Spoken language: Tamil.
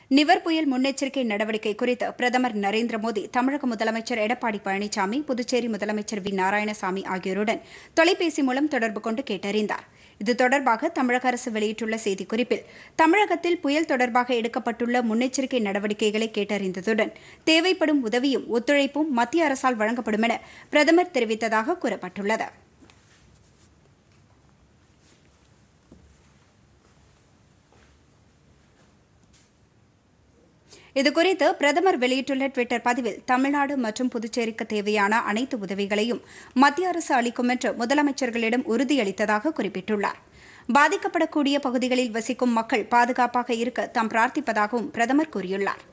நிவர் புயல் முன்னெச்சரிக்கை நடவடிக்கை குறித்து பிரதமர் நரேந்திர மோடி தமிழக முதலமைச்சர் எடப்பாடி பழனிசாமி புதுச்சேரி முதலமைச்சர் வி நாராயணசாமி ஆகியோருடன் தொலைபேசி மூலம் தொடர்பு கொண்டு கேட்டறிந்தார் இது தொடர்பாக தமிழக அரசு வெளியிட்டுள்ள செய்திக்குறிப்பில் தமிழகத்தில் புயல் தொடர்பாக எடுக்கப்பட்டுள்ள முன்னெச்சரிக்கை நடவடிக்கைகளை கேட்டறிந்ததுடன் தேவைப்படும் உதவியும் ஒத்துழைப்பும் மத்திய அரசால் வழங்கப்படும் என பிரதமர் தெரிவித்ததாக கூறப்பட்டுள்ளது இதுகுறித்து பிரதமர் வெளியிட்டுள்ள டுவிட்டர் பதிவில் தமிழ்நாடு மற்றும் புதுச்சேரிக்கு தேவையான அனைத்து உதவிகளையும் மத்திய அரசு அளிக்கும் என்று முதலமைச்சர்களிடம் உறுதியளித்ததாக குறிப்பிட்டுள்ளார் பாதிக்கப்படக்கூடிய பகுதிகளில் வசிக்கும் மக்கள் பாதுகாப்பாக இருக்க தாம் பிரார்த்திப்பதாகவும் பிரதமர் கூறியுள்ளார்